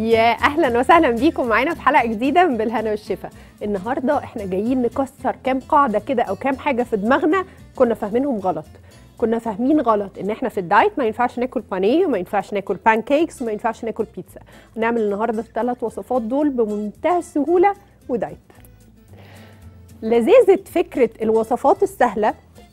يا اهلا وسهلا بيكم معانا في حلقه جديده من بالهنا والشفا النهارده احنا جايين نكسر كام قاعده كده او كام حاجه في دماغنا كنا فاهمينهم غلط كنا فاهمين غلط ان احنا في الدايت ما ينفعش ناكل بانيه وما ينفعش ناكل بان كيكس وما ينفعش ناكل بيتزا هنعمل النهارده الثلاث وصفات دول بمنتهى السهوله ودايت لذيذه فكره الوصفات السهله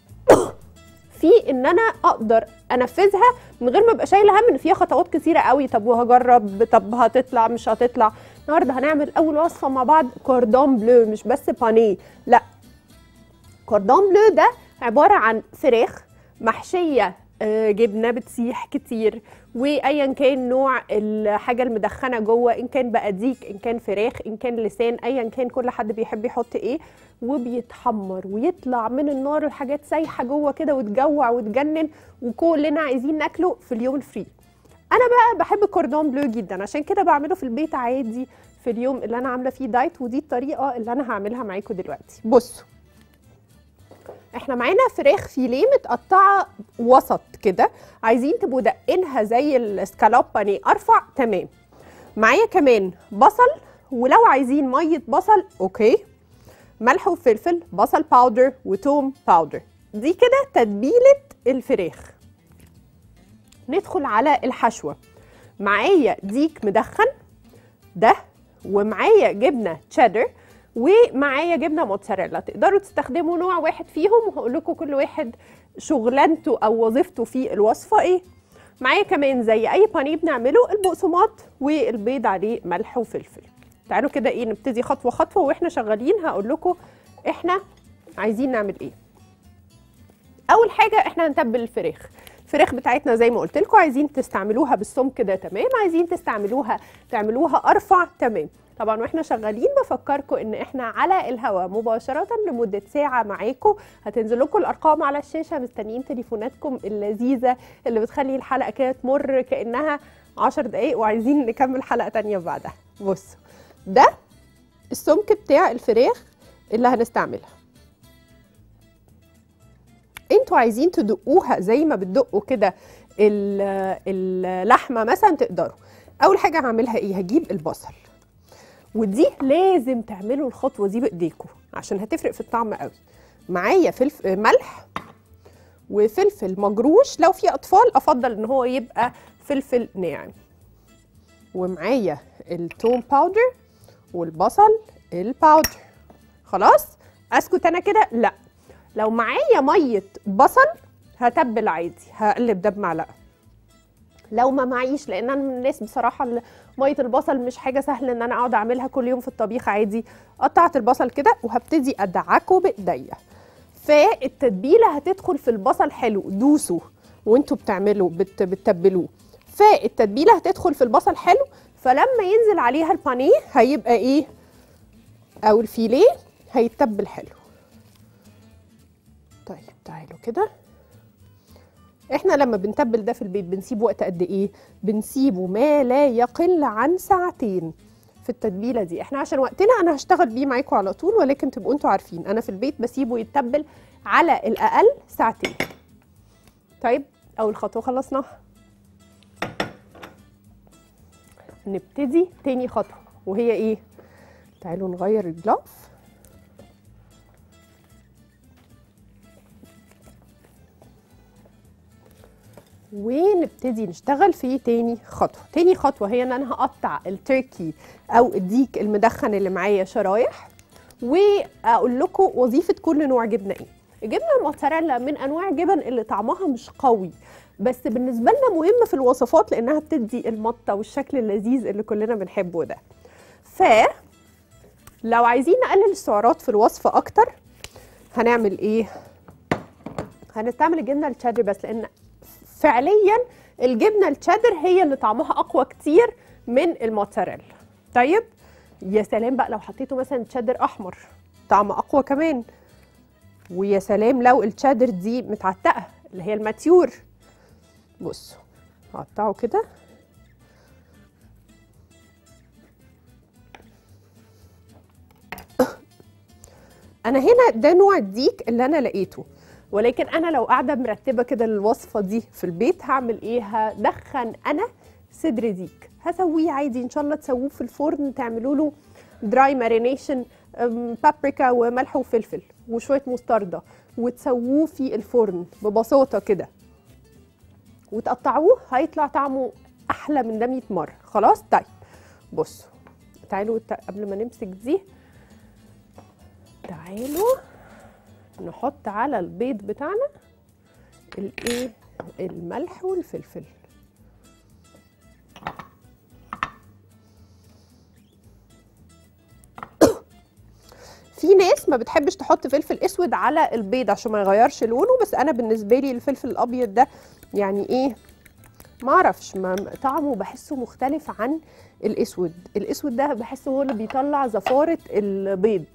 في ان انا اقدر انفذها من غير ما ابقى شايله هم ان فيها خطوات كتيره قوي طب وهجرب طب هتطلع مش هتطلع النهارده هنعمل اول وصفه مع بعض كوردون بلو مش بس بانيه لا كوردون بلو ده عباره عن فراخ محشيه آه، جبنه بتسيح كتير وايا كان نوع الحاجه المدخنه جوه ان كان بقى ديك ان كان فراخ ان كان لسان ايا كان كل حد بيحب يحط ايه وبيتحمر ويطلع من النار الحاجات سايحه جوه كده وتجوع وتجنن وكلنا عايزين ناكله في اليوم الفري انا بقى بحب الكوردون بلو جدا عشان كده بعمله في البيت عادي في اليوم اللي انا عامله فيه دايت ودي الطريقه اللي انا هعملها معاكم دلوقتي بصوا احنا معانا فراخ فيليه متقطعه وسط كده عايزين تبقوا دقينها زي السكالوب بانيه ارفع تمام معايا كمان بصل ولو عايزين ميه بصل اوكي ملح وفلفل بصل باودر وتوم باودر دي كده تتبيله الفراخ ندخل على الحشوه معايا ديك مدخن ده ومعايا جبنه تشيدر ومعايا جبنه موتزاريلا تقدروا تستخدموا نوع واحد فيهم وهقول لكم كل واحد شغلانته او وظيفته في الوصفه ايه معايا كمان زي اي بانيه بنعمله البقسماط والبيض عليه ملح وفلفل تعالوا كده ايه نبتدي خطوه خطوه واحنا شغالين هقول لكم احنا عايزين نعمل ايه اول حاجه احنا هنتبل الفراخ الفراخ بتاعتنا زي ما قلت لكم عايزين تستعملوها بالسمك ده تمام عايزين تستعملوها تعملوها ارفع تمام طبعا واحنا شغالين بفكركم ان احنا على الهواء مباشره لمده ساعه معاكم هتنزل لكم الارقام على الشاشه مستنيين تليفوناتكم اللذيذه اللي بتخلي الحلقه كده تمر كانها 10 دقايق وعايزين نكمل حلقه تانية بعدها بصوا ده السمك بتاع الفراخ اللي هنستعملها انتوا عايزين تدقوها زي ما بتدقوا كده ال- اللحمه مثلا تقدروا اول حاجه هعملها ايه هجيب البصل ودي لازم تعملوا الخطوه دي بايديكم عشان هتفرق في الطعم قوي معايا فلفل ملح وفلفل مجروش لو في اطفال افضل ان هو يبقى فلفل ناعم ومعايا التوم باودر والبصل الباودر خلاص اسكت انا كده لا لو معايا ميه بصل هتبل عادي هقلب ده بمعلقه لو ما معيش لان انا من الناس بصراحه اللي ميه البصل مش حاجه سهله ان انا اقعد اعملها كل يوم في الطبيخ عادي قطعت البصل كده وهبتدي ادعكه بايديا فالتتبيله هتدخل في البصل حلو دوسوا وانتوا بتعملوا بت بتتبلوه فالتتبيله هتدخل في البصل حلو فلما ينزل عليها البانيه هيبقى ايه او الفيليه هيتبل حلو طيب تعالوا كده احنا لما بنتبل ده في البيت بنسيب وقت قد ايه بنسيبه ما لا يقل عن ساعتين في التتبيله دي احنا عشان وقتنا انا هشتغل بيه معاكم على طول ولكن تبقوا انتوا عارفين انا في البيت بسيبه يتبل على الاقل ساعتين طيب اول خطوه خلصناها نبتدي تاني خطوه وهي ايه تعالوا نغير الجلاف ونبتدي نشتغل في تاني خطوه تاني خطوه هي ان انا هقطع التركي او الديك المدخن اللي معايا شرايح واقول لكم وظيفه كل نوع جبنه ايه الجبنه الموتزاريلا من انواع الجبن اللي طعمها مش قوي بس بالنسبه لنا مهمه في الوصفات لانها بتدي المطه والشكل اللذيذ اللي كلنا بنحبه ده ف لو عايزين نقلل السعرات في الوصفه اكتر هنعمل ايه هنستعمل الجبنه التشيدر بس لان فعليا الجبنه التشيدر هي اللي طعمها اقوى كتير من الموتزاريلا طيب يا سلام بقى لو حطيته مثلا تشيدر احمر طعم اقوى كمان ويا سلام لو التشيدر دي متعتقه اللي هي الماتيور بصوا هقطعه كده انا هنا ده نوع الديك اللي انا لقيته ولكن انا لو قاعده مرتبه كده الوصفه دي في البيت هعمل ايه هدخن انا صدر ديك هسويه عادي ان شاء الله تسووه في الفرن تعملوا له دراي مارينيشن بابريكا وملح وفلفل وشويه مستردة وتسووه في الفرن ببساطه كده وتقطعوه هيطلع طعمه احلى من ده 100 مره خلاص طيب بصوا تعالوا ت- قبل ما نمسك دي تعالوا نحط على البيض بتاعنا الايه الملح والفلفل في ناس ما بتحبش تحط فلفل اسود على البيض عشان ما يغيرش لونه بس انا بالنسبه لي الفلفل الابيض ده يعني ايه ما اعرفش ما طعمه بحسه مختلف عن الاسود الاسود ده بحسه هو اللي بيطلع زفاره البيض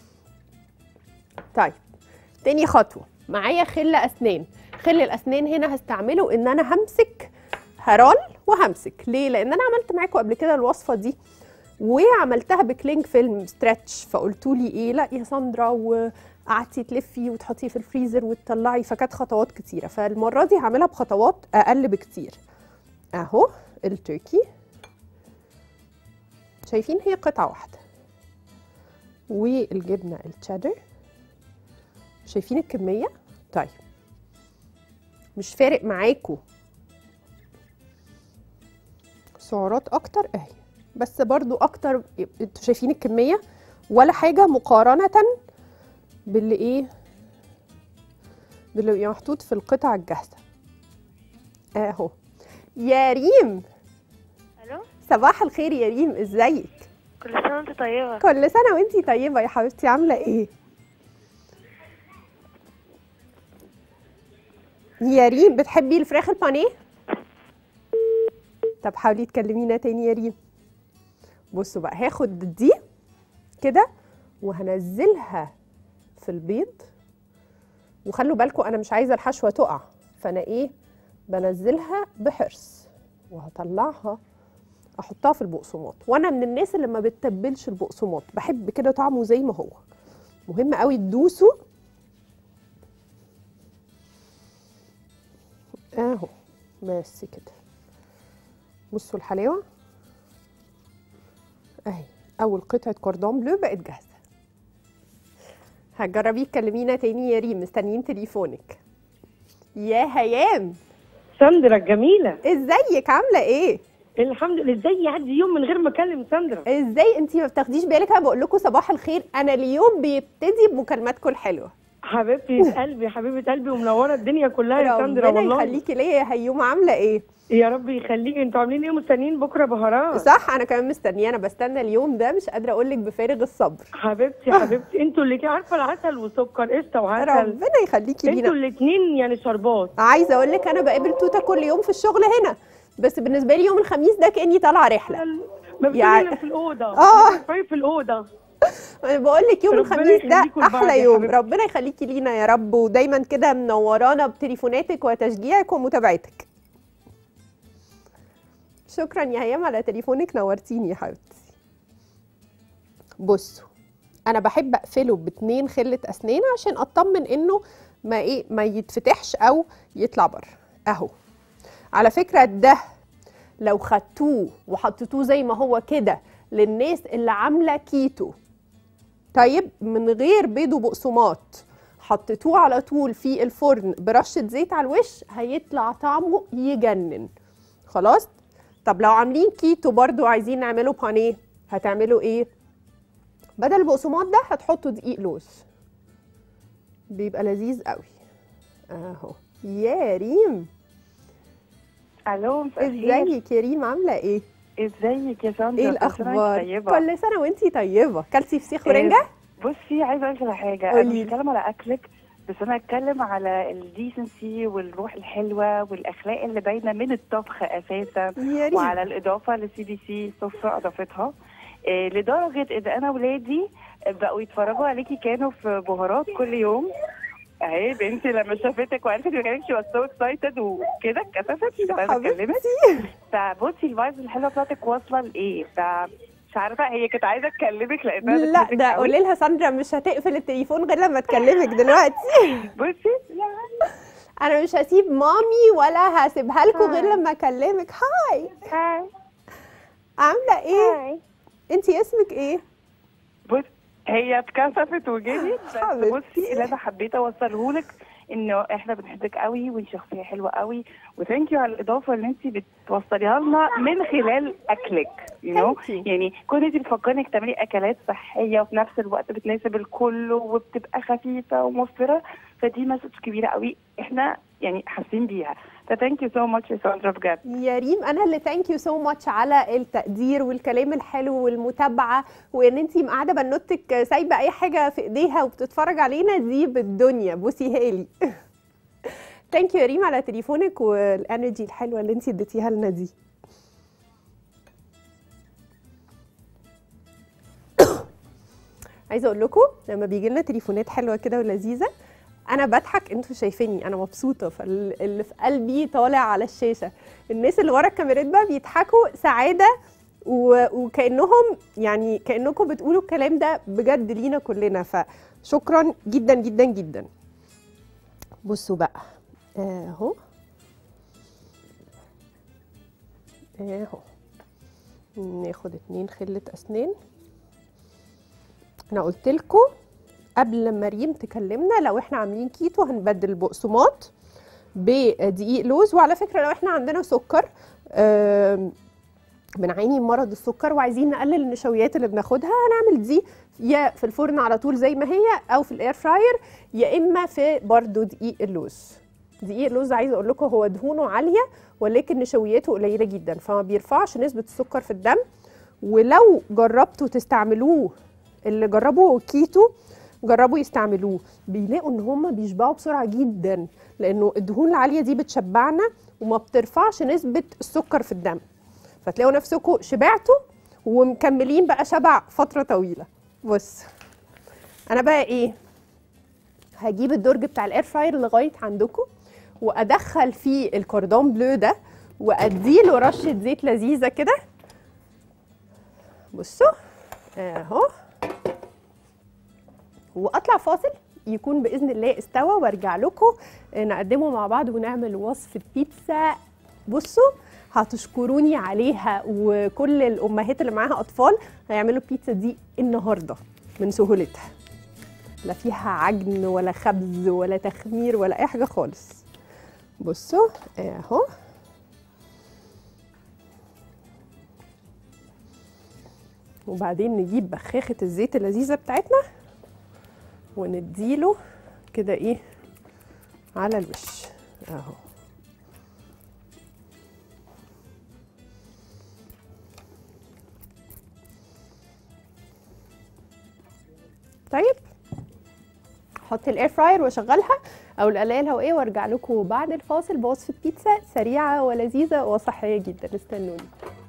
طيب تاني خطوه معايا خل اسنان خل الاسنان هنا هستعمله ان انا همسك هرول وهمسك ليه لان انا عملت معاكم قبل كده الوصفه دي وعملتها بكلينج فيلم ستريتش فقلتوا لي ايه لا يا ساندرا وقعدتي تلفي وتحطيه في الفريزر وتطلعي فكانت خطوات كتيره فالمره دي هعملها بخطوات اقل بكتير اهو التركي شايفين هي قطعه واحده والجبنه التشيدر شايفين الكميه طيب مش فارق معاكم سعرات اكتر اهي بس برضو اكتر انتوا شايفين الكميه ولا حاجه مقارنه باللي ايه باللي بيبقى محطوط في القطع الجاهزه اهو يا ريم الو صباح الخير يا ريم ازيك كل سنه وانت طيبه كل سنه وانتي طيبه يا حبيبتي عامله ايه يا ريم بتحبي الفراخ البانيه طب حاولي تكلمينا تاني يا ريم بصوا بقى هاخد دي كده وهنزلها في البيض وخلوا بالكم انا مش عايزه الحشوه تقع فانا ايه بنزلها بحرص وهطلعها احطها في البقسماط وانا من الناس اللي ما بتتبلش البقسماط بحب كده طعمه زي ما هو مهم قوي تدوسوا اهو بس كده بصوا الحلاوه اهي اول قطعه كوردون بلو بقت جاهزه هتجربي تكلمينا تاني يا ريم مستنيين تليفونك يا هيام ساندرا الجميلة ازيك عامله ايه الحمد لله ازاي يعدي يوم من غير ما اكلم ساندرا ازاي انتي ما بتاخديش بالك انا بقول لكم صباح الخير انا اليوم بيبتدي بمكالماتكم الحلوه حبيبتي قلبي حبيبه قلبي ومنوره الدنيا كلها يا ساندرا ربنا والله يخليكي ليا يا هيومه عامله ايه يا رب يخليكي انتوا عاملين ايه مستنيين بكره بهارات صح انا كمان مستنيه انا بستنى اليوم ده مش قادره اقول لك بفارغ الصبر حبيبتي حبيبتي انتوا اللي كده عارفه العسل وسكر قشطه وعسل ربنا يخليكي انتوا لينا الاثنين يعني شربات عايزه اقول لك انا بقابل توته كل يوم في الشغل هنا بس بالنسبه لي يوم الخميس ده كاني طالعه رحله ما يعني- يعني في الاوضه آه. بتفرفري في الاوضه انا بقول لك يوم ربنا الخميس ده يخليكوا لبعض احلى يا يوم حبيبتي. ربنا يخليكي لينا يا رب ودايما كده منورانا بتليفوناتك وتشجيعك ومتابعتك شكرا يا هيام على تليفونك نورتيني يا حبيبتي بصوا انا بحب اقفله باتنين خله اسنان عشان اطمن انه ما ايه ما يتفتحش او يطلع بره اهو على فكره ده لو خدتوه وحطيتوه زي ما هو كده للناس اللي عامله كيتو طيب من غير بيض وبقسماط حطيتوه على طول في الفرن برشة زيت على الوش هيطلع طعمه يجنن خلاص طب لو عاملين كيتو برضو عايزين نعمله بانيه هتعملوا ايه بدل البقسماط ده هتحطوا دقيق لوز بيبقى لذيذ قوي اهو يا ريم الو مساء الخير ازيك يا ريم عامله ايه ازيك يا ساندرا ايه كل سنة وانت الاخبار طيبة. كل سنه وانتي طيبه كلتي فسيخ إيه، ورنجه بصي عايزه اقول لك على حاجه قولي انا مش لي. بتكلم على اكلك بس انا اتكلم على الديسنسي والروح الحلوه والاخلاق اللي باينه من الطبخ اساسا يا ريم وعلى الاضافه للسي بي سي سفره اضافتها إيه لدرجه ان انا ولادي بقوا يتفرجوا عليكي كانوا في بهارات كل يوم اهي بنتي لما شافتك وعرفت مكانك شي واز سو اكسايتد وكده اتكسفت مش عايزه اكلمك حبيبتي فبصي الفايبز الحلوه بتاعتك واصله لايه ف مش عارفه هي كانت عايزه تكلمك لانها لا بتحبك ده قوي. قولي لها ساندرا مش هتقفل التليفون غير لما تكلمك دلوقتي بصي لا انا مش هسيب مامي ولا هسيبها لكم غير هاي. لما اكلمك هاي هاي عامله ايه هاي انتي اسمك ايه بص هي اتكسفت وجريت بس حبيبتي. بصي اللي انا حبيت اوصله لك انه احنا بنحبك قوي وانت شخصيه حلوه قوي وثانك يو على الاضافه اللي انت بتوصليها لنا من خلال اكلك يو نو Thank you. يعني كون انت بتفكري انك تعملي اكلات صحيه وفي نفس الوقت بتناسب الكل وبتبقى خفيفه وموفره فدي مسج كبيره قوي احنا يعني حاسين بيها فثانك يو سو ماتش يا ساندرا بجد يا ريم انا اللي ثانك يو سو ماتش على التقدير والكلام الحلو والمتابعه وان انتي قاعده بنوتك سايبه اي حاجه في ايديها وبتتفرج علينا دي بالدنيا بوسيها لي ثانك يو يا ريم على تليفونك والانرجي الحلوه اللي انتي اديتيها لنا دي عايزه اقول لكم لما بيجي لنا تليفونات حلوه كده ولذيذه انا بضحك انتوا شايفيني انا مبسوطه فاللي في قلبي طالع على الشاشه الناس اللي ورا الكاميرات بقى بيضحكوا سعاده و... وكانهم يعني كانكم بتقولوا الكلام ده بجد لينا كلنا فشكرا جدا جدا جدا بصوا بقى اهو اهو ناخد اتنين خلة اسنان انا قلت لكم قبل لما مريم تكلمنا لو احنا عاملين كيتو هنبدل البقسماط بدقيق لوز وعلى فكره لو احنا عندنا سكر آم، بنعاني من مرض السكر وعايزين نقلل النشويات اللي بناخدها هنعمل دي يا في الفرن على طول زي ما هي او في الاير فراير يا اما في برضو دقيق اللوز دقيق اللوز عايزه اقول لكم هو دهونه عاليه ولكن نشوياته قليله جدا فما بيرفعش نسبه السكر في الدم ولو جربتوا تستعملوه اللي جربوا كيتو جربوا يستعملوه بيلاقوا ان هم بيشبعوا بسرعه جدا لانه الدهون العاليه دي بتشبعنا وما بترفعش نسبه السكر في الدم فتلاقوا نفسكم شبعتوا ومكملين بقى شبع فتره طويله بص انا بقى ايه هجيب الدرج بتاع الاير فراير لغايه عندكم وادخل فيه الكوردون بلو ده واديله رشه زيت لذيذه كده بصوا اهو واطلع فاصل يكون باذن الله استوى وارجع لكم نقدمه مع بعض ونعمل وصفه بيتزا بصوا هتشكروني عليها وكل الامهات اللي معاها اطفال هيعملوا البيتزا دي النهارده من سهولتها لا فيها عجن ولا خبز ولا تخمير ولا اي حاجه خالص بصوا اهو وبعدين نجيب بخاخه الزيت اللذيذه بتاعتنا ونديله كده ايه على الوش اهو طيب احط الاير فراير واشغلها او القلايه الهوائيه وارجع لكم بعد الفاصل بوصفه بيتزا سريعه ولذيذه وصحيه جدا استنوني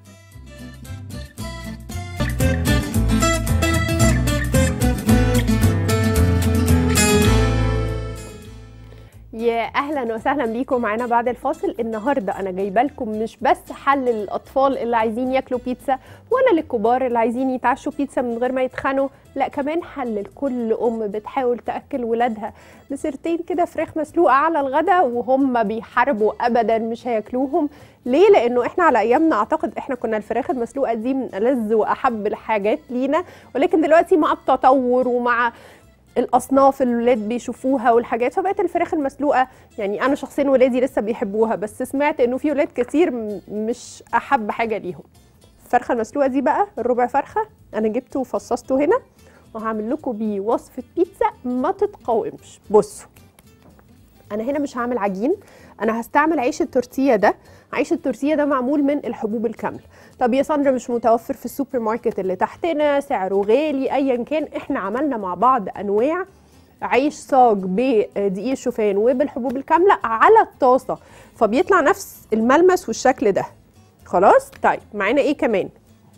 يا اهلا وسهلا بيكم معانا بعد الفاصل النهارده انا جايبه لكم مش بس حل للاطفال اللي عايزين ياكلوا بيتزا ولا للكبار اللي عايزين يتعشوا بيتزا من غير ما يتخنوا لا كمان حل لكل ام بتحاول تاكل ولادها بسيرتين كده فراخ مسلوقه على الغدا وهم بيحاربوا ابدا مش هياكلوهم ليه لانه احنا على ايامنا اعتقد احنا كنا الفراخ المسلوقه دي من ألذ واحب الحاجات لينا ولكن دلوقتي مع التطور ومع الاصناف اللي الولاد بيشوفوها والحاجات فبقت الفراخ المسلوقه يعني انا شخصيا ولادي لسه بيحبوها بس سمعت انه في ولاد كتير م- مش احب حاجه ليهم الفرخه المسلوقه دي بقى الربع فرخه انا جبته وفصصته هنا وهعمل لكم بيه وصفه بيتزا ما تتقاومش بصوا انا هنا مش هعمل عجين انا هستعمل عيش التورتيه ده عيش التورتيه ده معمول من الحبوب الكامله طب يا ساندرا مش متوفر في السوبر ماركت اللي تحتنا سعره غالي ايا كان احنا عملنا مع بعض انواع عيش صاج بدقيق الشوفان وبالحبوب الكامله على الطاسه فبيطلع نفس الملمس والشكل ده خلاص طيب معانا ايه كمان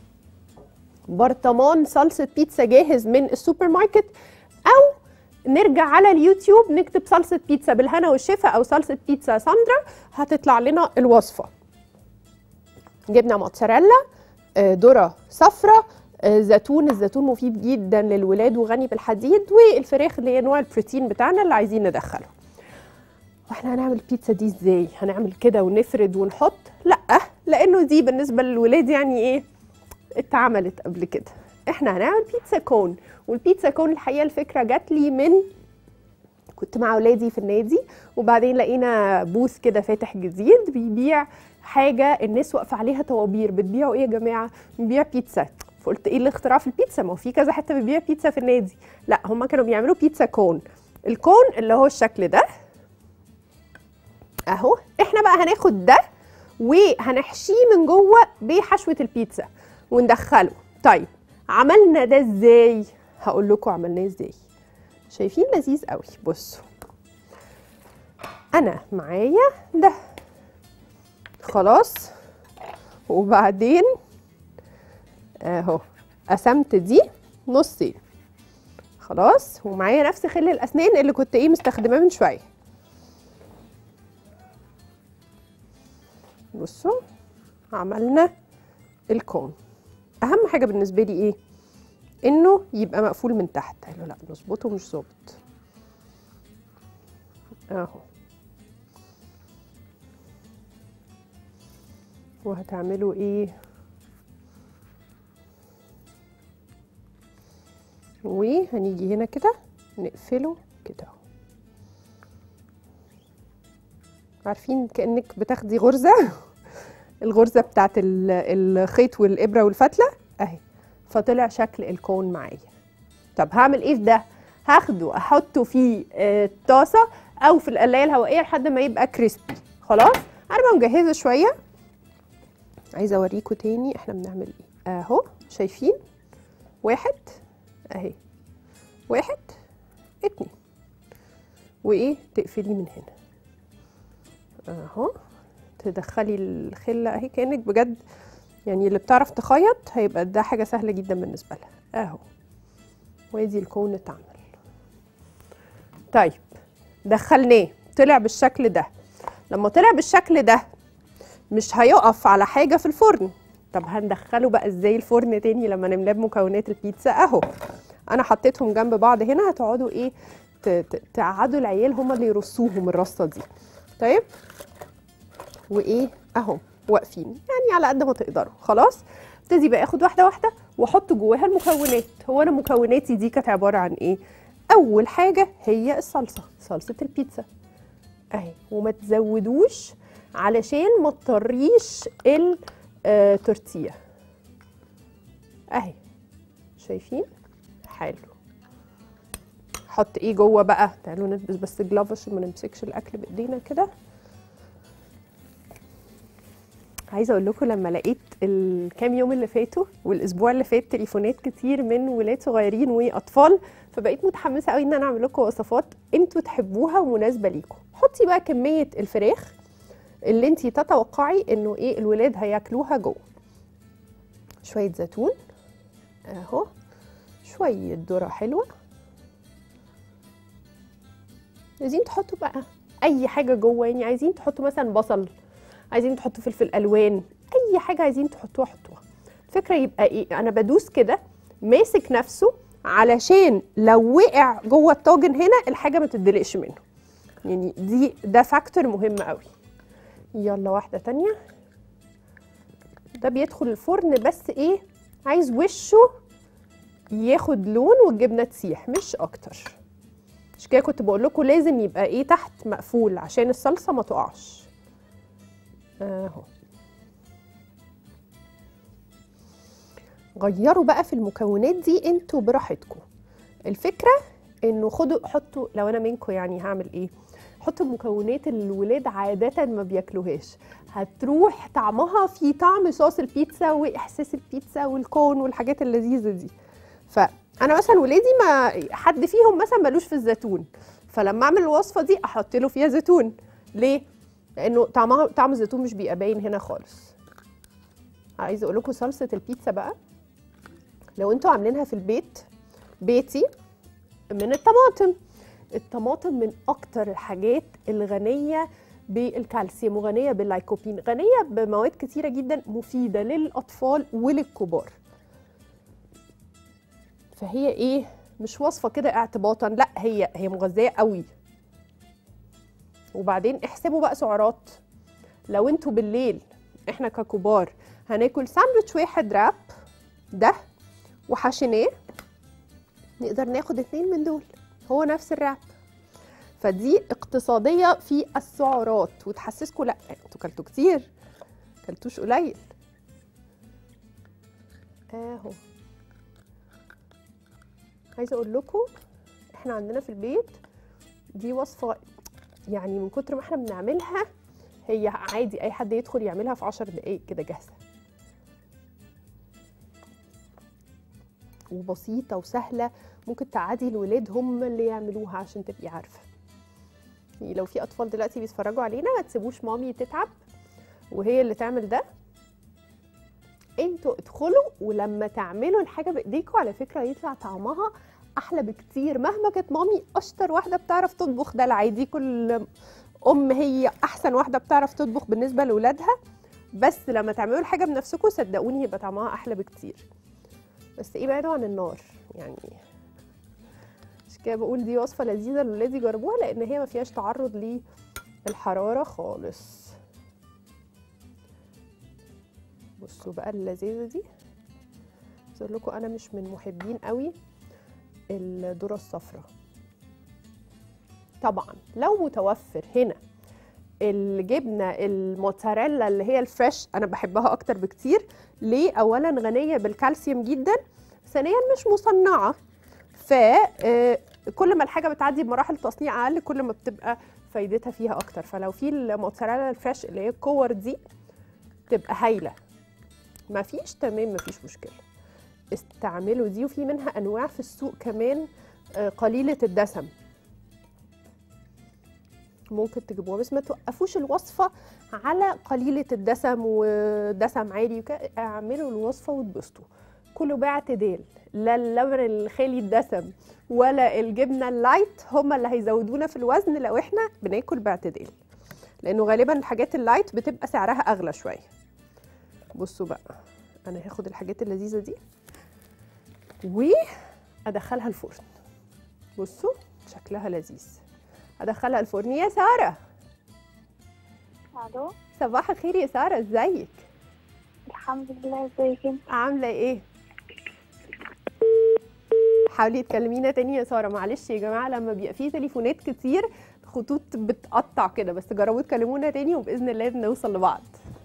برطمان صلصه بيتزا جاهز من السوبر ماركت او نرجع على اليوتيوب نكتب صلصه بيتزا بالهنا والشفا او صلصه بيتزا ساندرا هتطلع لنا الوصفه جبنه موتزاريلا آه، ذره صفراء آه، زيتون الزيتون مفيد جدا للولاد وغني بالحديد والفراخ اللي هي نوع البروتين بتاعنا اللي عايزين ندخله واحنا هنعمل بيتزا دي ازاي هنعمل كده ونفرد ونحط لا لانه دي بالنسبه للولاد يعني ايه اتعملت قبل كده احنا هنعمل بيتزا كون والبيتزا كون الحقيقه الفكره جات لي من كنت مع اولادي في النادي وبعدين لقينا بوث كده فاتح جديد بيبيع حاجه الناس واقفه عليها طوابير بتبيعوا ايه يا جماعه بنبيع بيتزا فقلت ايه الاختراع في البيتزا ما هو في كذا حته بتبيع بيتزا في النادي لا هم كانوا بيعملوا بيتزا كون الكون اللي هو الشكل ده اهو احنا بقى هناخد ده وهنحشيه من جوه بحشوه البيتزا وندخله طيب عملنا ده ازاي هقول لكم عملناه ازاي شايفين لذيذ قوي بصوا انا معايا ده خلاص وبعدين اهو قسمت دي نصين خلاص ومعايا نفس خل الاسنان اللي كنت ايه مستخدماه من شويه بصوا عملنا الكون اهم حاجه بالنسبه لي ايه انه يبقى مقفول من تحت قالوا لا نظبطه مش ظابط اهو وهتعملوا ايه وهنيجي هنا كده نقفله كده اهو. عارفين كانك بتاخدي غرزه الغرزه بتاعت ال- الخيط والابره والفتله اهي فطلع شكل الكون معايا طب هعمل ايه في ده هاخده احطه في آه، طاسه او في القلايه الهوائيه لحد ما يبقى كريسبي خلاص انا بقى مجهزه شويه عايزه اوريكم تاني احنا بنعمل ايه اهو شايفين واحد اهي واحد اتنين وايه تقفلي من هنا اهو تدخلي الخله اهي كانك بجد يعني اللي بتعرف تخيط هيبقى ده حاجه سهله جدا بالنسبه لها اهو وادي الكون اتعمل طيب دخلناه طلع بالشكل ده لما طلع بالشكل ده مش هيقف على حاجه في الفرن طب هندخله بقى ازاي الفرن تاني لما نملاه بمكونات البيتزا اهو انا حطيتهم جنب بعض هنا هتقعدوا ايه ت- ت- تقعدوا العيال هما اللي يرصوهم الرصه دي طيب وايه اهو واقفين يعني على قد ما تقدروا خلاص ابتدي بقى اخد واحده واحده واحط جواها المكونات هو انا مكوناتي دي كانت عباره عن ايه اول حاجه هي الصلصه صلصه البيتزا اهي وما تزودوش علشان ما تطريش التورتيه اهي شايفين حلو حط ايه جوه بقى تعالوا نلبس بس جلافز عشان ما نمسكش الاكل بايدينا كده عايزه اقول لكم لما لقيت الكام يوم اللي فاتوا والاسبوع اللي فات تليفونات كتير من ولاد صغيرين واطفال فبقيت متحمسه قوي ان انا اعمل لكم وصفات انتوا تحبوها ومناسبه ليكم حطي بقى كميه الفراخ اللي انتي تتوقعي انه ايه الولاد هياكلوها جوه شويه زيتون اهو شويه ذره حلوه عايزين تحطوا بقى اي حاجه جوه يعني عايزين تحطوا مثلا بصل عايزين تحطوا فلفل الوان اي حاجه عايزين تحطوها حطوها الفكره يبقى ايه انا بدوس كده ماسك نفسه علشان لو وقع جوه الطاجن هنا الحاجه ما تدلقش منه يعني دي ده فاكتور مهم قوي يلا واحده تانية ده بيدخل الفرن بس ايه عايز وشه ياخد لون والجبنه تسيح مش اكتر مش كده كنت بقول لكم لازم يبقى ايه تحت مقفول عشان الصلصه ما تقعش اهو غيروا بقى في المكونات دي انتوا براحتكم الفكره انه خدوا حطوا لو انا منكم يعني هعمل ايه حطوا المكونات اللي الولاد عاده ما بياكلوهاش هتروح طعمها في طعم صوص البيتزا واحساس البيتزا والكون والحاجات اللذيذه دي فانا مثلا ولادي ما حد فيهم مثلا ملوش في الزيتون فلما اعمل الوصفه دي احط له فيها زيتون ليه لانه طعمها طعم الزيتون مش بيبقى باين هنا خالص عايزه اقول لكم صلصه البيتزا بقى لو انتوا عاملينها في البيت بيتي من الطماطم الطماطم من اكتر الحاجات الغنيه بالكالسيوم وغنيه باللايكوبين غنيه بمواد كتيره جدا مفيده للاطفال وللكبار فهي ايه مش وصفه كده اعتباطا لا هي هي مغذيه قوي وبعدين احسبوا بقى سعرات لو انتوا بالليل احنا ككبار هناكل ساندوتش واحد راب ده وحشيناه نقدر ناخد اتنين من دول هو نفس الراب فدي اقتصاديه في السعرات وتحسسكم لا انتوا كلتوا كتير كلتوش قليل اهو عايزه اقول لكم احنا عندنا في البيت دي وصفه يعني من كتر ما احنا بنعملها هي عادي اي حد يدخل يعملها في عشر دقايق كده جاهزه وبسيطه وسهله ممكن تعادي الولاد هم اللي يعملوها عشان تبقي عارفه يعني لو في اطفال دلوقتي بيتفرجوا علينا ما تسيبوش مامي تتعب وهي اللي تعمل ده انتوا ادخلوا ولما تعملوا الحاجه بايديكم على فكره يطلع طعمها احلى بكتير مهما كانت مامي اشطر واحده بتعرف تطبخ ده العادي كل ام هي احسن واحده بتعرف تطبخ بالنسبه لاولادها بس لما تعملوا الحاجه بنفسكم صدقوني يبقى طعمها احلى بكتير بس ايه بعيدوا عن النار يعني عشان كده بقول دي وصفه لذيذه لولادي جربوها لان هي ما فيهاش تعرض للحراره خالص بصوا بقى اللذيذه دي عايز اقول لكم انا مش من محبين قوي الذره الصفراء طبعا لو متوفر هنا الجبنه الموتزاريلا اللي هي الفريش انا بحبها اكتر بكتير ليه اولا غنيه بالكالسيوم جدا ثانيا مش مصنعه ف آه، كل ما الحاجه بتعدي بمراحل تصنيع اقل كل ما بتبقى فايدتها فيها اكتر فلو في الموتزاريلا الفريش اللي هي الكور دي تبقى هايله ما فيش تمام ما فيش مشكله استعملوا دي وفي منها انواع في السوق كمان آه، قليله الدسم ممكن تجيبوها بس ما توقفوش الوصفه على قليله الدسم ودسم عالي وكده اعملوا الوصفه واتبسطوا كلوا باعتدال لا اللبن الخالي الدسم ولا الجبنه اللايت هما اللي هيزودونا في الوزن لو احنا بناكل باعتدال لانه غالبا الحاجات اللايت بتبقى سعرها اغلى شويه بصوا بقى انا هاخد الحاجات اللذيذه دي وادخلها الفرن بصوا شكلها لذيذ ادخلها الفرن يا ساره الو صباح الخير يا ساره ازيك الحمد لله ازيك انت عامله ايه حاولي تكلمينا تاني يا ساره معلش يا جماعه لما بيبقى فيه تليفونات كتير خطوط بتقطع كده بس جربوا تكلمونا تاني وباذن الله نوصل لبعض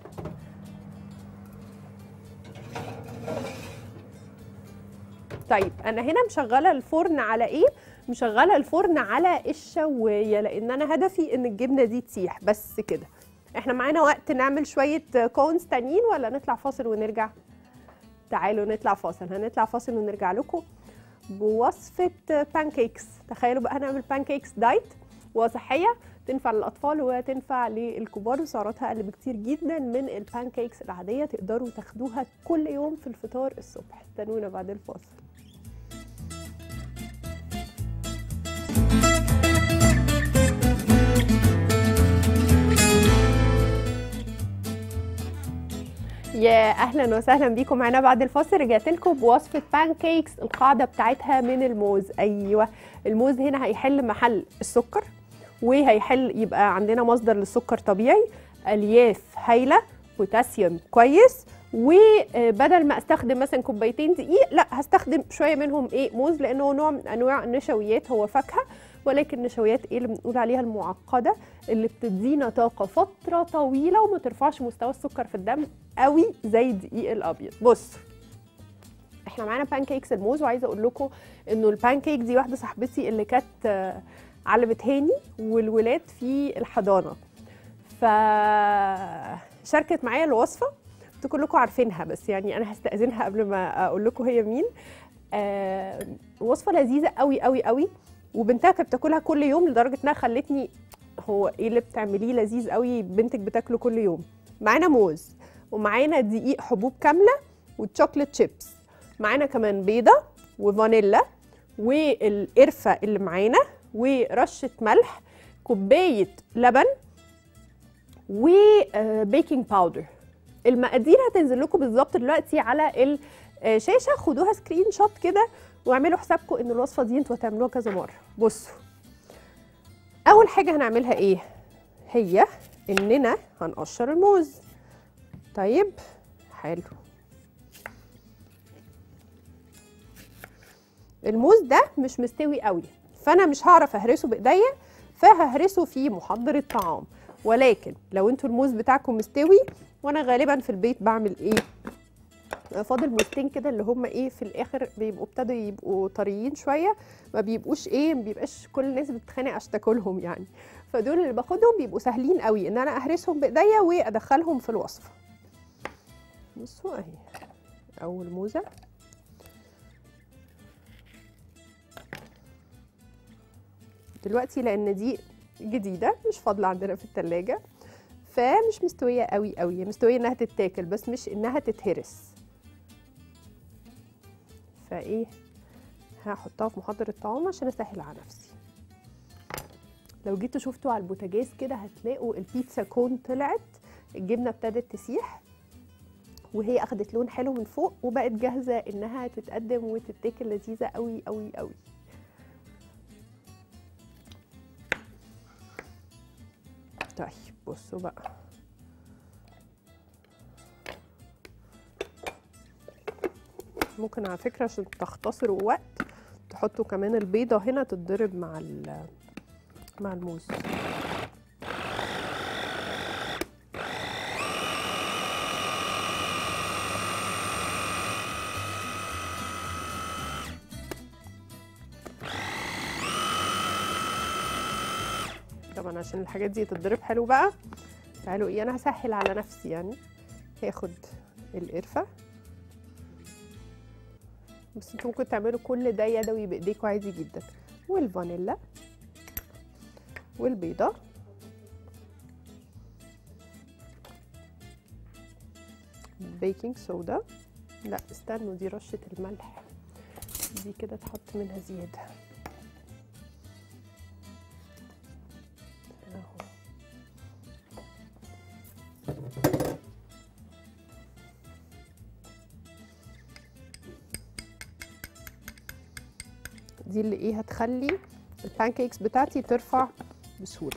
طيب انا هنا مشغله الفرن على ايه مشغله الفرن على الشوايه لان انا هدفي ان الجبنه دي تسيح بس كده احنا معانا وقت نعمل شويه كونز تانيين ولا نطلع فاصل ونرجع تعالوا نطلع فاصل هنطلع فاصل ونرجع لكم بوصفه بانكيكس تخيلوا بقى هنعمل بانكيكس دايت وصحيه تنفع للاطفال وتنفع للكبار وسعراتها اقل بكتير جدا من البانكيكس العاديه تقدروا تاخدوها كل يوم في الفطار الصبح استنونا بعد الفاصل يا اهلا وسهلا بيكم معانا بعد الفاصل رجعت لكم بوصفه بانكيكس القاعده بتاعتها من الموز ايوه الموز هنا هيحل محل السكر وهيحل يبقى عندنا مصدر للسكر طبيعي الياف هايله بوتاسيوم كويس وبدل ما استخدم مثلا كوبايتين دقيق لا هستخدم شويه منهم ايه موز لانه نوع من انواع النشويات هو فاكهه ولكن النشويات ايه اللي بنقول عليها المعقده اللي بتدينا طاقه فتره طويله وما ترفعش مستوى السكر في الدم قوي زي الدقيق الابيض بص احنا معانا بانكيكس الموز وعايزه اقول لكم انه البانكيك دي واحده صاحبتي اللي كانت آه، على بتهاني والولاد في الحضانه ف شاركت معايا الوصفه انتوا كلكم عارفينها بس يعني انا هستاذنها قبل ما اقول لكم هي مين آه وصفه لذيذه قوي قوي قوي وبنتها كانت بتاكلها كل يوم لدرجه انها خلتني هو ايه اللي بتعمليه لذيذ قوي بنتك بتاكله كل يوم معانا موز ومعانا دقيق حبوب كامله وتشوكلت شيبس معانا كمان بيضه وفانيلا والقرفه اللي معانا ورشه ملح كوبايه لبن وبيكنج باودر المقادير هتنزل لكم بالظبط دلوقتي على الشاشه خدوها سكرين شوت كده واعملوا حسابكم ان الوصفه دي انتوا هتعملوها كذا مره بصوا اول حاجه هنعملها ايه هي اننا هنقشر الموز طيب حلو الموز ده مش مستوي قوي فانا مش هعرف اهرسه بايديا فههرسه في محضر الطعام ولكن لو انتوا الموز بتاعكم مستوي وانا غالبا في البيت بعمل ايه فاضل موزتين كده اللي هم ايه في الاخر بيبقوا ابتدوا يبقوا طريين شويه ما بيبقوش ايه ما بيبقاش كل الناس بتتخانق عشان تاكلهم يعني فدول اللي باخدهم بيبقوا سهلين قوي ان انا اهرسهم بايديا وادخلهم في الوصفه بصوا اهي اول موزه دلوقتي لان دي جديده مش فاضله عندنا في التلاجة فمش مستويه قوي قوي مستويه انها تتاكل بس مش انها تتهرس فايه هحطها في محضر الطعام عشان اسهل على نفسي لو جيتوا شفتوا على البوتاجاز كده هتلاقوا البيتزا كون طلعت الجبنه ابتدت تسيح وهي اخدت لون حلو من فوق وبقت جاهزه انها تتقدم وتتاكل لذيذه قوي قوي قوي طيب بصوا بقى ممكن على فكره عشان تختصروا وقت تحطوا كمان البيضه هنا تتضرب مع ال- مع الموز طبعا عشان الحاجات دي تتضرب حلو بقى تعالوا ايه انا هسهل على نفسي يعني هاخد القرفه بس انتوا ممكن تعملوا كل ده يدوي بايديكوا عادي جدا والفانيلا والبيضه بيكنج صودا لا استنوا دي رشه الملح دي كده تحط منها زياده اهو دي اللي ايه هتخلي البانكيكس بتاعتي ترفع بسهوله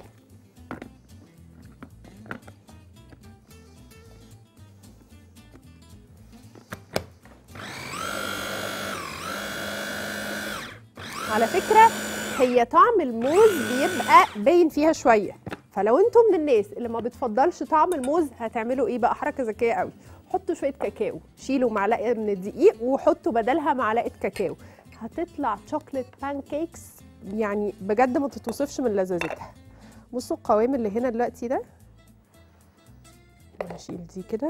على فكره هي طعم الموز بيبقى باين فيها شويه فلو انتم من الناس اللي ما بتفضلش طعم الموز هتعملوا ايه بقى حركه ذكيه قوي حطوا شويه كاكاو شيلوا معلقه من الدقيق وحطوا بدلها معلقه كاكاو هتطلع شوكليت بانكيكس يعني بجد ما تتوصفش من لذاذتها بصوا القوام اللي هنا دلوقتي ده هشيل دي كده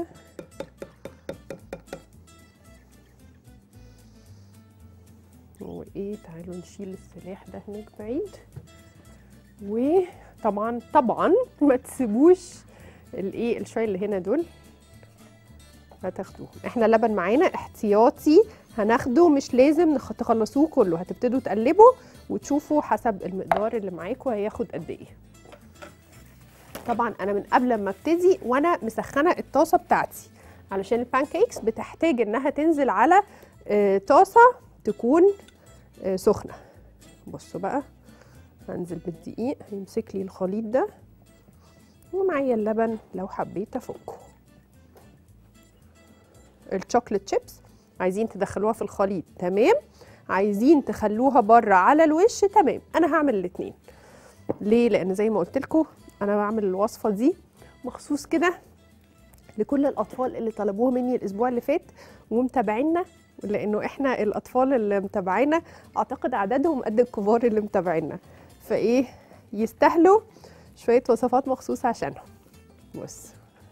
وايه تعالوا نشيل السلاح ده هناك بعيد وطبعا طبعا ما تسيبوش الايه الشويه اللي هنا دول هتاخدوهم احنا اللبن معانا احتياطي هناخده مش لازم نخ- تخلصوه كله هتبتدوا تقلبوا وتشوفوا حسب المقدار اللي معاكم هياخد قد ايه طبعا انا من قبل ما ابتدي وانا مسخنه الطاسه بتاعتي علشان البانكيكس بتحتاج انها تنزل على آه، طاسه تكون آه، سخنه بصوا بقى هنزل بالدقيق هيمسك لي الخليط ده ومعايا اللبن لو حبيت افكه الشوكليت شيبس عايزين تدخلوها في الخليط تمام عايزين تخلوها بره على الوش تمام انا هعمل الاثنين ليه لان زي ما قلت لكم انا بعمل الوصفه دي مخصوص كده لكل الاطفال اللي طلبوها مني الاسبوع اللي فات ومتابعينا لانه احنا الاطفال اللي متابعينا اعتقد عددهم قد الكبار اللي متابعينا فايه يستاهلوا شويه وصفات مخصوص عشانهم بص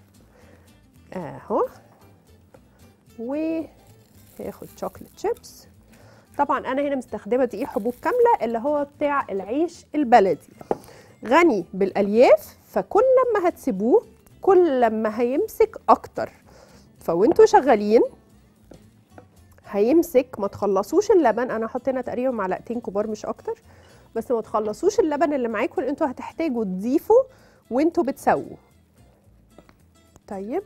اهو وهاخد شوكليت شيبس طبعا انا هنا مستخدمه دقيق حبوب كامله اللي هو بتاع العيش البلدي غني بالالياف فكل لما هتسيبوه كل لما هيمسك اكتر فوانتوا شغالين هيمسك ما تخلصوش اللبن انا هحط هنا تقريبا معلقتين كبار مش اكتر بس ما تخلصوش اللبن اللي معاكم لأن انتوا هتحتاجوا تضيفوا وانتوا بتسووا طيب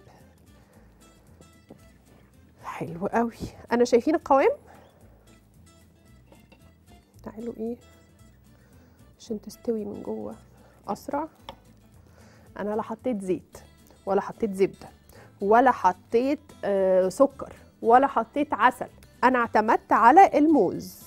حلو قوي انا شايفين القوام تعالوا ايه عشان تستوي من جوه اسرع انا لا حطيت زيت ولا حطيت زبده ولا حطيت آه سكر ولا حطيت عسل انا اعتمدت على الموز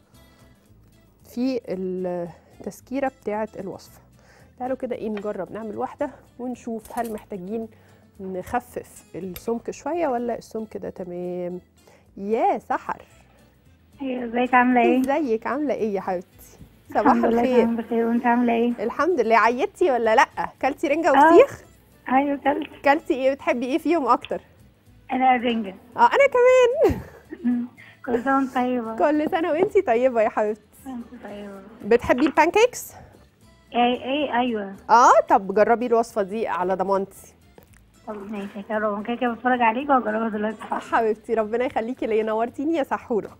في التسكيره بتاعه الوصفه تعالوا كده ايه نجرب نعمل واحده ونشوف هل محتاجين نخفف السمك شويه ولا السمك ده تمام يا سحر ايوه ازيك عامله ايه ازيك عامله ايه يا حبيبتي صباح الحمد لله الخير تمام بخير وانت عامله ايه الحمد لله عيدتي ولا لا كلتي رنجه آه. وفسيخ ايوه كلت كلتي ايه بتحبي ايه فيهم اكتر انا رنجة اه انا كمان كل سنه وانت طيبه كل سنه وانتي طيبه يا حبيبتي انت طيبه بتحبي البانكيكس ايه ايه ايوه اه طب جربي الوصفه دي على ضمانتي طب ماشي هجرب انا كده كده بتفرج عليك وهجربها دلوقتي حبيبتي ربنا يخليكي ليا نورتيني يا سحوره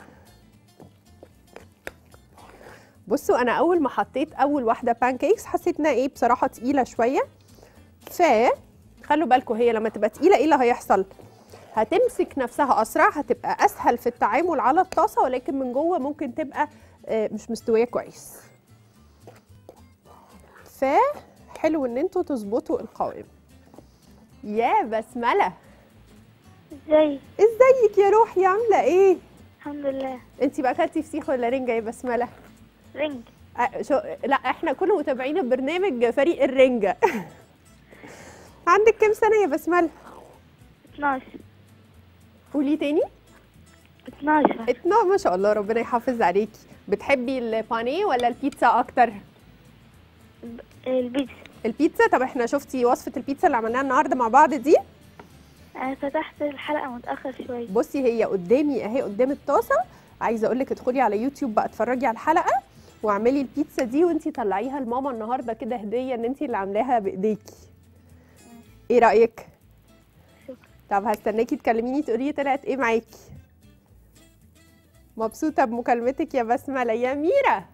بصوا انا اول ما حطيت اول واحده بانكيكس حسيت انها ايه بصراحه تقيله شويه ف خلوا بالكم هي لما تبقى تقيله ايه اللي هيحصل هتمسك نفسها اسرع هتبقى اسهل في التعامل على الطاسه ولكن من جوه ممكن تبقى آه، مش مستويه كويس فحلو ان انتوا تظبطوا القوام يا بسمله ازاي ازيك يا روحي عامله ايه الحمد لله انت بقى اكلتي فسيخ ولا رنجه يا بسمله رنج أه شو... لا احنا كل متابعين البرنامج فريق الرنجه عندك كام سنه يا بسمله 12 قولي تاني 12 اتنا ما شاء الله ربنا يحافظ عليكي بتحبي البانيه ولا البيتزا اكتر البيتزا البيتزا طب احنا شفتي وصفه البيتزا اللي عملناها النهارده مع بعض دي انا فتحت الحلقه متاخر شويه بصي هي قدامي اهي قدام الطاسه عايزه اقول لك ادخلي على يوتيوب بقى اتفرجي على الحلقه واعملي البيتزا دي وانتي طلعيها لماما النهارده كده هديه ان انتي اللي عاملاها بايديكي ايه رايك شكرا. طب هستناكي تكلميني تقولي لي طلعت ايه معاكي مبسوطه بمكالمتك يا بسمله يا ميرا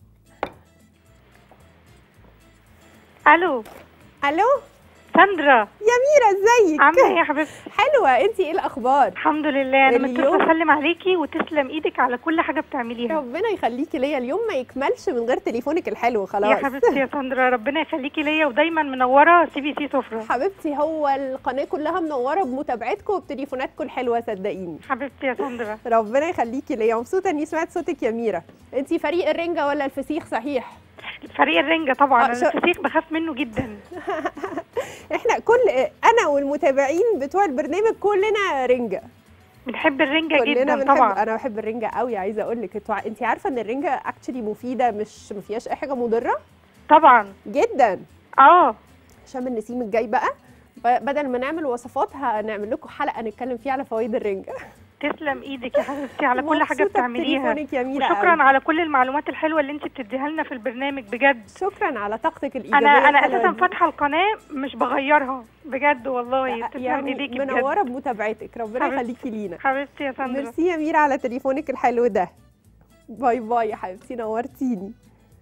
الو الو ساندرا يا ميرا ازيك عامله ايه يا حبيبتي حلوه انتي ايه الاخبار الحمد لله انا اليوم- متصله اسلم عليكي وتسلم ايدك على كل حاجه بتعمليها ربنا يخليكي ليا اليوم ما يكملش من غير تليفونك الحلو خلاص يا حبيبتي يا ساندرا ربنا يخليكي ليا ودايما منوره سي بي سي سفره حبيبتي هو القناه كلها منوره بمتابعتكم وبتليفوناتكم الحلوه صدقيني حبيبتي يا ساندرا ربنا يخليكي ليا مبسوطه اني سمعت صوتك يا ميرا انتي فريق الرنجه ولا الفسيخ صحيح فريق الرنجه طبعا آه، انا شو- الفسيخ بخاف منه جدا احنا كل انا والمتابعين بتوع البرنامج كلنا رنجه بنحب الرنجه كلنا جدا بنحب طبعا انا بحب الرنجه قوي عايزه اقول لك انتوا ع- انتي عارفه ان الرنجه اكشلي مفيده مش ما فيهاش اي حاجه مضره طبعا جدا اه شم النسيم الجاي بقى ب- بدل ما نعمل وصفات هنعمل لكم حلقه نتكلم فيها على فوائد الرنجه تسلم ايدك يا حبيبتي على كل حاجه مبسوطة بتعمليها بتليفونك يا ميرا وشكرا قوي. على كل المعلومات الحلوه اللي انت بتديها لنا في البرنامج بجد شكرا على طاقتك الايجابيه انا انا الحلوة اساسا دي. فاتحه القناه مش بغيرها بجد والله تسلم يعني ايديكي بجد منوره بمتابعتك ربنا حبيبتي. يخليكي لينا حبيبتي يا ساندرا ميرسي يا ميرا على تليفونك الحلو ده باي باي يا حبيبتي نورتيني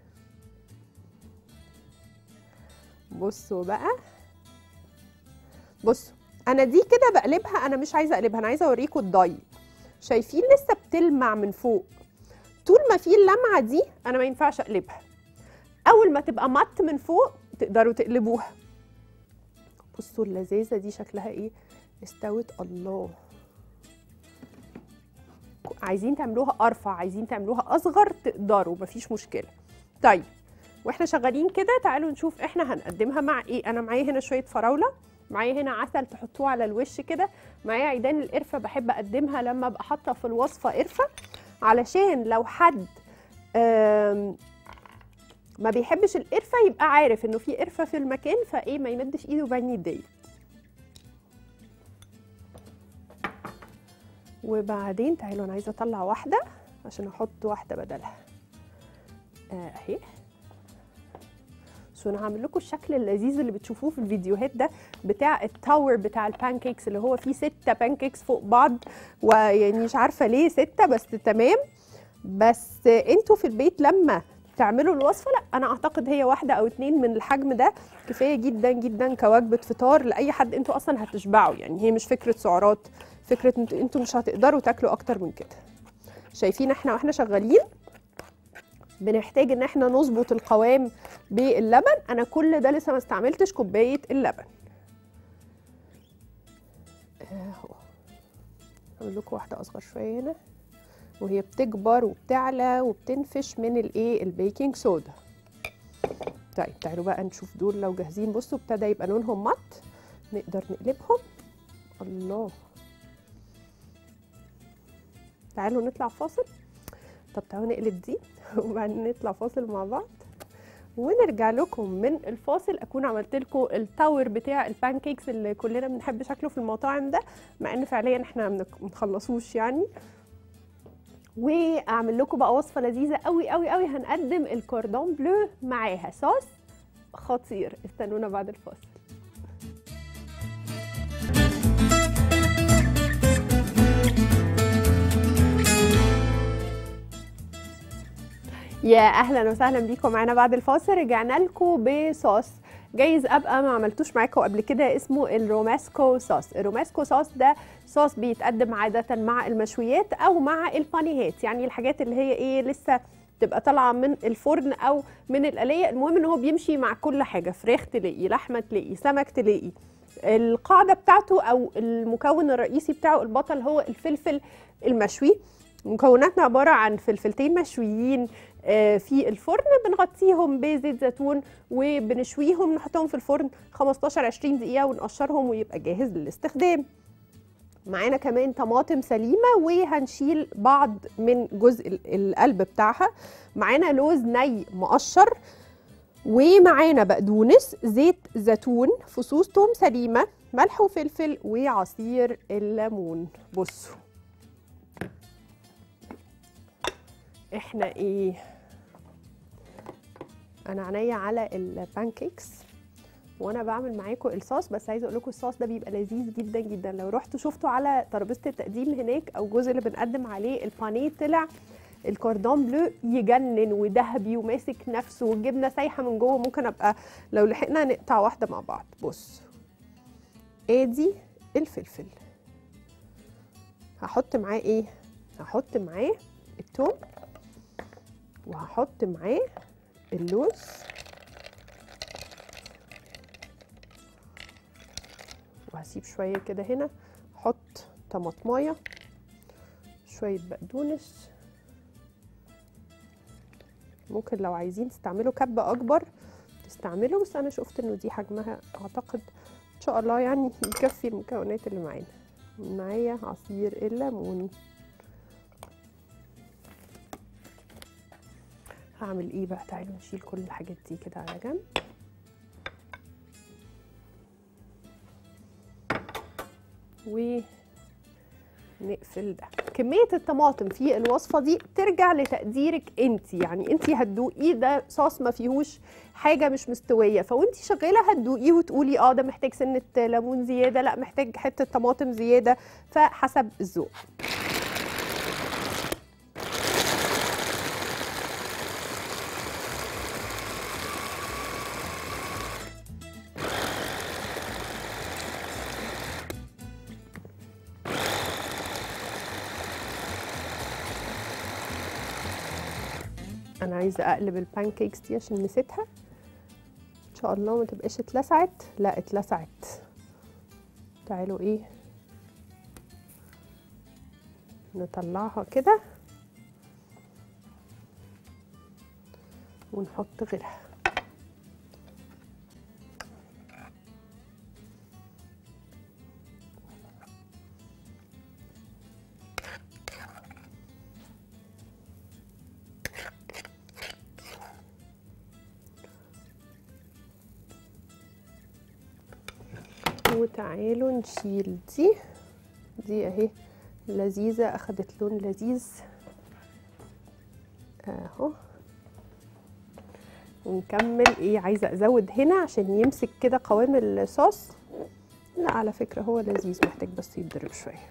بصوا بقى بصوا انا دي كده بقلبها انا مش عايزه اقلبها انا عايزه اوريكم الضي شايفين لسه بتلمع من فوق طول ما في اللمعه دي انا ما ينفعش اقلبها اول ما تبقى مط من فوق تقدروا تقلبوها بصوا اللذاذه دي شكلها ايه استوت الله عايزين تعملوها ارفع عايزين تعملوها اصغر تقدروا مفيش مشكله طيب واحنا شغالين كده تعالوا نشوف احنا هنقدمها مع ايه انا معايا هنا شويه فراوله معايا هنا عسل تحطوه على الوش كده معايا عيدان القرفه بحب اقدمها لما ابقى حاطه في الوصفه قرفه علشان لو حد آم، ما بيحبش القرفه يبقى عارف انه في قرفه في المكان فايه ما يمدش ايده بعين يتضايق وبعدين تعالوا انا عايزه اطلع واحده عشان احط واحده بدلها آه، اهي شو انا هعمل لكم الشكل اللذيذ اللي بتشوفوه في الفيديوهات ده بتاع التاور بتاع البانكيكس اللي هو فيه ستة بانكيكس فوق بعض ويعني مش عارفه ليه ستة بس تمام بس انتوا في البيت لما تعملوا الوصفه لا انا اعتقد هي واحده او اتنين من الحجم ده كفايه جدا جدا كوجبه فطار لاي حد انتوا اصلا هتشبعوا يعني هي مش فكره سعرات فكره انتوا انتوا مش هتقدروا تاكلوا اكتر من كده شايفين احنا واحنا شغالين بنحتاج ان احنا نظبط القوام باللبن انا كل ده لسه ما استعملتش كوبايه اللبن اهو اعمل لكم واحده اصغر شويه هنا وهي بتكبر وبتعلى وبتنفش من الايه البيكنج صودا طيب تعالوا بقى نشوف دول لو جاهزين بصوا ابتدى يبقى لونهم مط نقدر نقلبهم الله تعالوا نطلع فاصل طب تعالوا نقلب دي وبعدين نطلع فاصل مع بعض ونرجع لكم من الفاصل اكون عملت لكم التاور بتاع البانكيكس اللي كلنا بنحب شكله في المطاعم ده مع ان فعليا احنا ما بنخلصوش يعني واعمل لكم بقى وصفه لذيذه قوي قوي قوي هنقدم الكوردون بلو معاها صوص خطير استنونا بعد الفاصل يا اهلا وسهلا بيكم معانا بعد الفاصل رجعنا لكم بصوص جايز ابقى ما عملتوش معاكم قبل كده اسمه الروماسكو صوص الروماسكو صوص ده صوص بيتقدم عاده مع المشويات او مع البانيهات يعني الحاجات اللي هي ايه لسه تبقى طالعه من الفرن او من القليه المهم ان هو بيمشي مع كل حاجه فراخ تلاقي لحمه تلاقي سمك تلاقي القاعده بتاعته او المكون الرئيسي بتاعه البطل هو الفلفل المشوي مكوناتنا عباره عن فلفلتين مشويين في الفرن بنغطيهم بزيت زيتون وبنشويهم نحطهم في الفرن 15 20 دقيقه ونقشرهم ويبقى جاهز للاستخدام معانا كمان طماطم سليمه وهنشيل بعض من جزء القلب بتاعها معانا لوز ني مقشر ومعانا بقدونس زيت زيتون فصوص توم سليمه ملح وفلفل وعصير الليمون بصوا احنا ايه انا عينيا على البانكيكس وانا بعمل معاكم الصوص بس عايزه اقول لكم الصوص ده بيبقى لذيذ جدا جدا لو رحتوا شفتوا على ترابيزه التقديم هناك او الجزء اللي بنقدم عليه البانيه طلع الكوردون بلو يجنن وذهبي وماسك نفسه والجبنه سايحه من جوه ممكن ابقى لو لحقنا نقطع واحده مع بعض بص ادي الفلفل هحط معاه ايه هحط معاه التوم وهحط معاه اللوز وهسيب شويه كده هنا احط طماطمايه شويه بقدونس ممكن لو عايزين تستعملوا كبه اكبر تستعملوا بس انا شفت انه دي حجمها اعتقد ان شاء الله يعني يكفي المكونات اللي معانا معايا عصير الليمون هعمل ايه بقى تعالوا نشيل كل الحاجات دي كده على جنب ونقفل ده كمية الطماطم في الوصفة دي ترجع لتقديرك انت يعني انت هتدوقيه ده صوص ما فيهوش حاجة مش مستوية فوانت شغالة هتدوقيه وتقولي اه ده محتاج سنة ليمون زيادة لا محتاج حتة طماطم زيادة فحسب الذوق انا عايزه اقلب البانكيكس دي عشان نسيتها ان شاء الله ما تبقاش اتلسعت لا اتلسعت تعالوا ايه نطلعها كده ونحط غيرها وتعالوا نشيل دي دي اهي لذيذة اخدت لون لذيذ اهو ونكمل ايه عايزة ازود هنا عشان يمسك كده قوام الصوص لا على فكرة هو لذيذ محتاج بس يتضرب شوية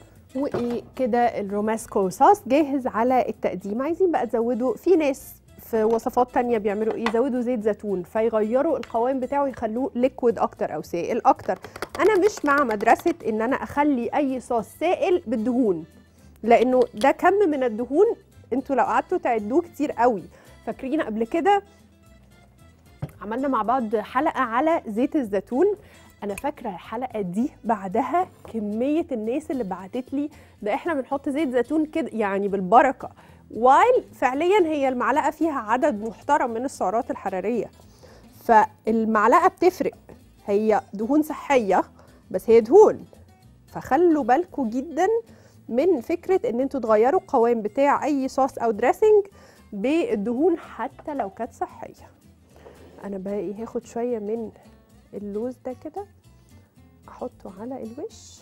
وايه كده الروماسكو صوص جاهز على التقديم عايزين بقى تزودوا في ناس في وصفات تانية بيعملوا ايه يزودوا زيت زيتون فيغيروا القوام بتاعه يخلوه ليكويد اكتر او سائل اكتر انا مش مع مدرسه ان انا اخلي اي صوص سائل بالدهون لانه ده كم من الدهون انتوا لو قعدتوا تعدوه كتير قوي فاكرين قبل كده عملنا مع بعض حلقه على زيت الزيتون انا فاكره الحلقه دي بعدها كميه الناس اللي بعتت لي ده احنا بنحط زيت زيتون كده يعني بالبركه وايل فعليا هي المعلقه فيها عدد محترم من السعرات الحراريه فالمعلقه بتفرق هي دهون صحيه بس هي دهون فخلوا بالكم جدا من فكره ان انتوا تغيروا القوام بتاع اي صوص او دريسنج بالدهون حتى لو كانت صحيه انا بقى ايه هاخد شويه من اللوز ده كده احطه على الوش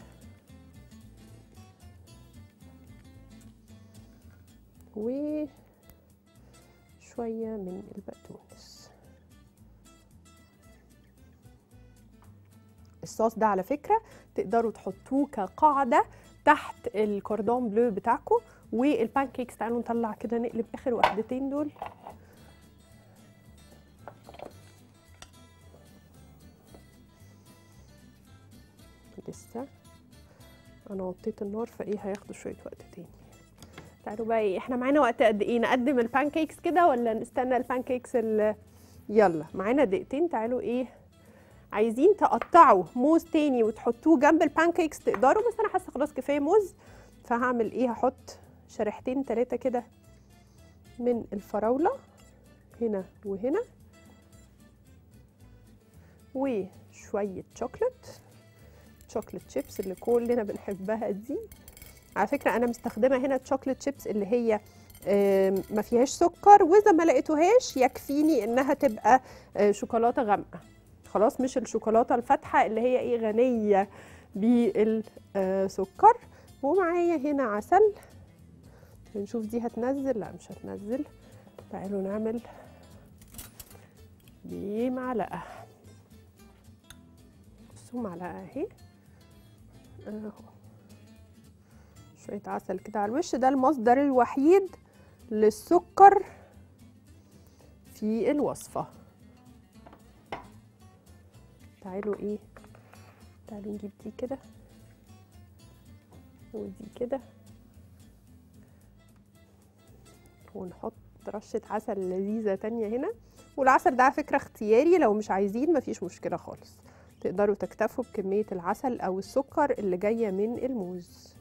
وشويه من البقدونس الصوص ده على فكره تقدروا تحطوه كقاعده تحت الكوردون بلو بتاعكم والبانكيكس تعالوا نطلع كده نقلب اخر واحدتين دول لسه انا وطيت النار فايه هياخدوا شويه وقت تاني تعالوا بقى ايه احنا معانا وقت قد ايه نقدم البانكيكس كده ولا نستنى البانكيكس ال يلا معانا دقيقتين تعالوا ايه عايزين تقطعوا موز تاني وتحطوه جنب البانكيكس تقدروا بس انا حاسه خلاص كفايه موز فهعمل ايه هحط شريحتين تلاتة كده من الفراوله هنا وهنا وشويه شوكليت شوكليت شيبس اللي كلنا بنحبها دي على فكره انا مستخدمه هنا الشوكليت شيبس اللي هي آم، ما فيهاش سكر واذا ما لقيتوهاش يكفيني انها تبقى آه، شوكولاته غامقه خلاص مش الشوكولاته الفاتحه اللي هي ايه غنيه بالسكر ومعايا هنا عسل نشوف دي هتنزل لا مش هتنزل تعالوا نعمل بمعلقه بصوا معلقه اهي اهو شويه عسل كده على الوش ده المصدر الوحيد للسكر في الوصفه تعالوا ايه تعالوا نجيب دي كده ودي كده ونحط رشة عسل لذيذة تانية هنا والعسل ده على فكرة اختياري لو مش عايزين مفيش مشكلة خالص تقدروا تكتفوا بكمية العسل أو السكر اللي جاية من الموز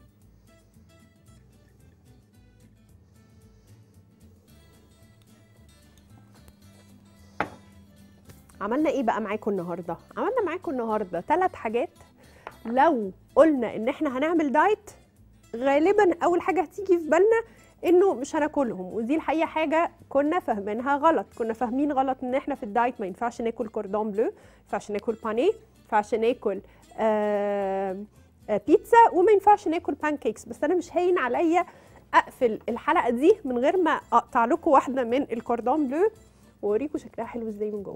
عملنا ايه بقى معاكم النهارده عملنا معاكم النهارده ثلاث حاجات لو قلنا ان احنا هنعمل دايت غالبا اول حاجه هتيجي في بالنا انه مش هناكلهم ودي الحقيقه حاجه كنا فاهمينها غلط كنا فاهمين غلط ان احنا في الدايت ما ينفعش ناكل كوردون بلو ما ينفعش ناكل بانيه ما ينفعش ناكل آه آه بيتزا وما ينفعش ناكل بانكيكس بس انا مش هين عليا اقفل الحلقه دي من غير ما اقطع لكم واحده من الكوردون بلو واوريكم شكلها حلو ازاي من جوه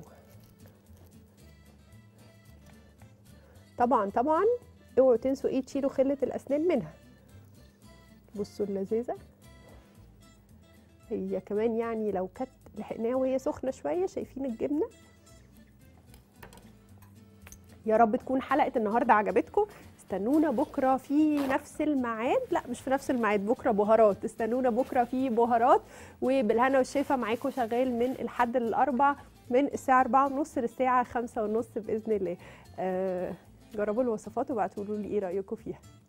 طبعا طبعا اوعوا تنسوا ايه تشيلوا خله الاسنان منها بصوا اللذيذه هي كمان يعني لو كانت لحقناها وهي سخنه شويه شايفين الجبنه يا رب تكون حلقه النهارده عجبتكم استنونا بكره في نفس الميعاد لا مش في نفس الميعاد بكره بهارات استنونا بكره في بهارات وبالهنا والشفا معاكم شغال من الحد للاربع من الساعه 4 ونص للساعه 5 ونص باذن الله آه جربوا الوصفات وابعتوا لي ايه رايكم فيها